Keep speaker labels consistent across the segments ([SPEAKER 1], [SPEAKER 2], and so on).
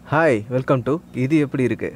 [SPEAKER 1] hi welcome to இது எப்படி இருக்கு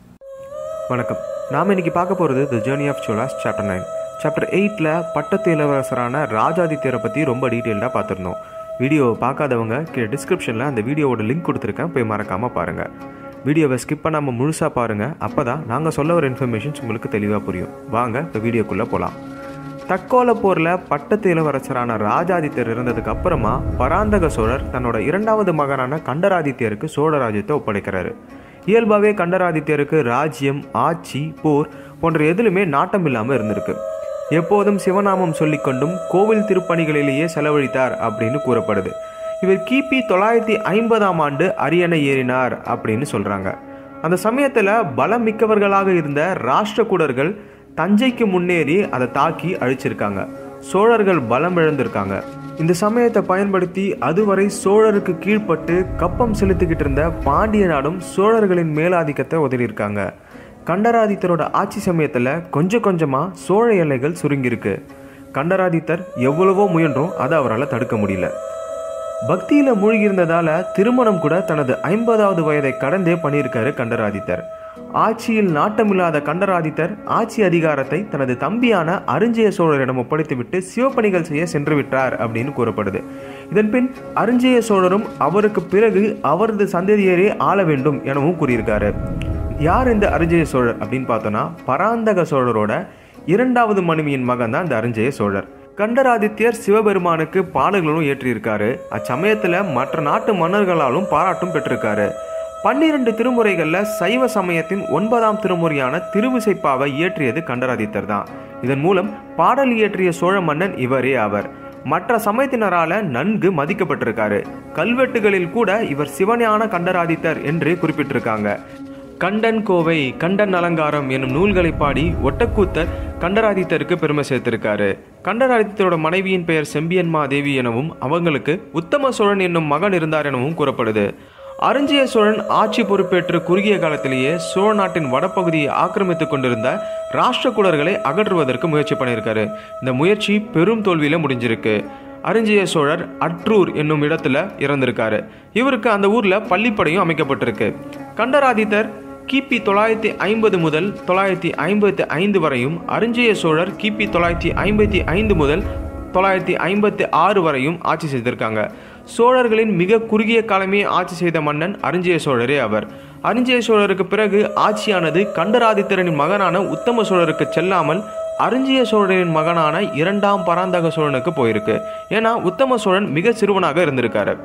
[SPEAKER 2] வணக்கம் நாம் இன்னைக்கு பார்க்க போகிறது த ஜேர்னி ஆஃப் சோலாஸ் சாப்டர் நைன் சாப்டர் எயிட்டில் பட்டத்து இளவரசரான ராஜாதித்யரை பற்றி ரொம்ப டீட்டெயில்டாக பார்த்துருந்தோம் வீடியோவை பார்க்காதவங்க கீழே டிஸ்கிரிப்ஷனில் அந்த வீடியோவோட லிங்க் கொடுத்துருக்கேன் போய் மறக்காமல் பாருங்கள் வீடியோவை ஸ்கிப் பண்ணாமல் முழுசாக பாருங்கள் அப்போ தான் நாங்கள் சொல்ல வர இன்ஃபர்மேஷன்ஸ் உங்களுக்கு தெளிவாக புரியும் வாங்க இப்போ வீடியோக்குள்ளே போகலாம் தக்கோல போரில் பட்டத்து இளவரசரான ராஜாதித்யர் இருந்ததுக்கு அப்புறமா பராந்தக சோழர் தன்னோட இரண்டாவது மகனான கண்டராதித்யருக்கு சோழ ராஜ்யத்தை ஒப்படைக்கிறாரு இயல்பாகவே கண்டராதித்யருக்கு ராஜ்யம் ஆட்சி போர் போன்ற எதிலுமே நாட்டம் இல்லாமல் இருந்திருக்கு எப்போதும் சிவநாமம் சொல்லிக்கொண்டும் கோவில் திருப்பணிகளிலேயே செலவழித்தார் அப்படின்னு கூறப்படுது இவர் கிபி தொள்ளாயிரத்தி ஐம்பதாம் ஆண்டு அரியணை ஏறினார் அப்படின்னு சொல்றாங்க அந்த சமயத்துல பலம் மிக்கவர்களாக இருந்த ராஷ்டிரகூடர்கள் தஞ்சைக்கு முன்னேறி அதை தாக்கி அழிச்சிருக்காங்க சோழர்கள் பலம் இழந்திருக்காங்க இந்த சமயத்தை பயன்படுத்தி அதுவரை சோழருக்கு கீழ்ப்பட்டு கப்பம் செலுத்திக்கிட்டு இருந்த பாண்டிய நாடும் சோழர்களின் மேலாதிக்கத்தை உதறியிருக்காங்க கண்டராதித்தரோட ஆட்சி சமயத்தில் கொஞ்சம் கொஞ்சமாக சோழ எல்லைகள் சுருங்கியிருக்கு கண்டராதித்தர் எவ்வளவோ முயன்றும் அதை அவரால் தடுக்க முடியல பக்தியில மூழ்கியிருந்ததால திருமணம் கூட தனது ஐம்பதாவது வயதை கடந்தே பண்ணியிருக்காரு கண்டராதித்தர் ஆட்சியில் நாட்டமில்லாத கண்டராதித்தர் ஆட்சி அதிகாரத்தை தனது தம்பியான அருஞ்சய சோழரிடம் ஒப்படைத்துவிட்டு சிவப்பணிகள் செய்ய சென்று விட்டார் அப்படின்னு கூறப்படுது இதன் பின் அருஞ்சய சோழரும் அவருக்கு பிறகு அவரது சந்ததியரே ஆள வேண்டும் எனவும் கூறியிருக்காரு யார் இந்த அருஞ்சய சோழர் அப்படின்னு பார்த்தோன்னா பராந்தக சோழரோட இரண்டாவது மனைவியின் மகன் தான் இந்த அருஞ்சய சோழர் கண்டராதித்யர் சிவபெருமானுக்கு பாடல்களும் ஏற்றியிருக்காரு அச்சமயத்துல மற்ற நாட்டு மன்னர்களாலும் பாராட்டும் பெற்றிருக்காரு பன்னிரண்டு திருமுறைகளில் சைவ சமயத்தின் ஒன்பதாம் திருமுறையான திருவிசைப்பாவை இயற்றியது கண்டராதித்தர் தான் இதன் மூலம் பாடல் இயற்றிய சோழ மன்னன் இவரே ஆவர் மற்ற சமயத்தினரால நன்கு மதிக்கப்பட்டிருக்காரு கல்வெட்டுகளில் கூட இவர் சிவஞான கண்டராதித்தர் என்று குறிப்பிட்டிருக்காங்க கண்டன் கோவை கண்டன் அலங்காரம் என்னும் நூல்களை பாடி ஒட்டக்கூத்தர் கண்டராதித்தருக்கு பெருமை சேர்த்திருக்காரு கண்டராதித்தரோட மனைவியின் பெயர் செம்பியன்மா தேவி எனவும் அவங்களுக்கு உத்தம சோழன் என்னும் மகன் இருந்தார் எனவும் கூறப்படுது அருஞ்சிய சோழன் ஆட்சி பொறுப்பேற்று குறுகிய காலத்திலேயே சோழ நாட்டின் வடபகுதியை ஆக்கிரமித்துக் கொண்டிருந்த ராஷ்டிரகூடர்களை அகற்றுவதற்கு முயற்சி பண்ணியிருக்காரு இந்த முயற்சி பெரும் தோல்வியில முடிஞ்சிருக்கு அருஞ்சிய சோழர் அற்றூர் என்னும் இடத்துல இறந்திருக்காரு இவருக்கு அந்த ஊர்ல பள்ளிப்படையும் அமைக்கப்பட்டிருக்கு கண்டராதித்தர் கிபி தொள்ளாயிரத்தி ஐம்பது முதல் தொள்ளாயிரத்தி ஐம்பத்தி ஐந்து வரையும் அருஞ்சய சோழர் கிபி தொள்ளாயிரத்தி ஐம்பத்தி ஐந்து முதல் தொள்ளாயிரத்தி ஐம்பத்தி ஆறு வரையும் ஆட்சி செய்திருக்காங்க சோழர்களின் மிக குறுகிய காலமே ஆட்சி செய்த மன்னன் அருஞ்சய சோழரே அவர் அருஞ்சய சோழருக்கு பிறகு ஆட்சியானது கண்டராதித்தரின் மகனான உத்தம சோழருக்கு செல்லாமல் அருஞ்சிய சோழரின் மகனான இரண்டாம் பராந்தக சோழனுக்கு போயிருக்கு ஏன்னா உத்தம சோழன் மிக சிறுவனாக இருந்திருக்காரு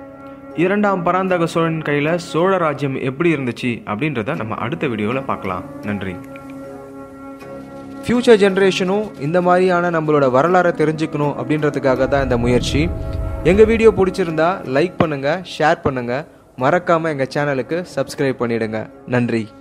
[SPEAKER 2] இரண்டாம் பராந்தக சோழன் கையில் சோழ ராஜ்யம் எப்படி இருந்துச்சு அப்படின்றத நம்ம அடுத்த வீடியோவில் பார்க்கலாம் நன்றி
[SPEAKER 1] ஃப்யூச்சர் ஜென்ரேஷனும் இந்த மாதிரியான நம்மளோட வரலாறை தெரிஞ்சுக்கணும் அப்படின்றதுக்காக தான் இந்த முயற்சி எங்கள் வீடியோ பிடிச்சிருந்தா லைக் பண்ணுங்கள் ஷேர் பண்ணுங்கள் மறக்காமல் எங்கள் சேனலுக்கு சப்ஸ்கிரைப் பண்ணிடுங்க நன்றி